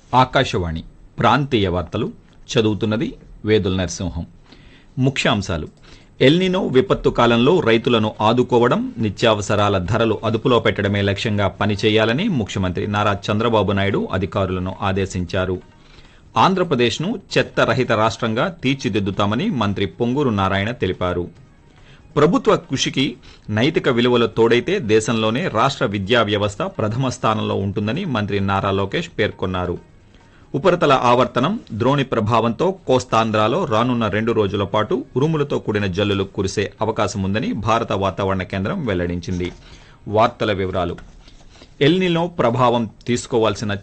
ఆకాశవాణి ప్రాంతీయ వార్తలు చదువుతున్నది వేదుల నరసింహం ముఖ్యాంశాలు ఎల్నినో విపత్తు కాలంలో రైతులను ఆదుకోవడం నిత్యావసరాల ధరలు అదుపులో పెట్టడమే లక్ష్యంగా పనిచేయాలని ముఖ్యమంత్రి నారా చంద్రబాబు నాయుడు అధికారులను ఆదేశించారు ఆంధ్రప్రదేశ్ను చెత్త రహిత రాష్ట్రంగా తీర్చిదిద్దుతామని మంత్రి పొంగూరు నారాయణ తెలిపారు ప్రభుత్వ కృషికి నైతిక విలువలు తోడైతే దేశంలోనే రాష్ట్ర విద్యా వ్యవస్థ ప్రథమ స్థానంలో ఉంటుందని మంత్రి నారా లోకేష్ పేర్కొన్నారు ఉపరితల ఆవర్తనం ద్రోణి ప్రభావంతో కోస్తాంధ్రాలో రానున్న రెండు రోజుల పాటు ఉరుములతో కూడిన జల్లులు కురిసే అవకాశం ఉందని భారత వాతావరణ కేంద్రం వెల్లడించింది వార్తల వివరాలు ఎల్నిలో ప్రభావం తీసుకోవాల్సిన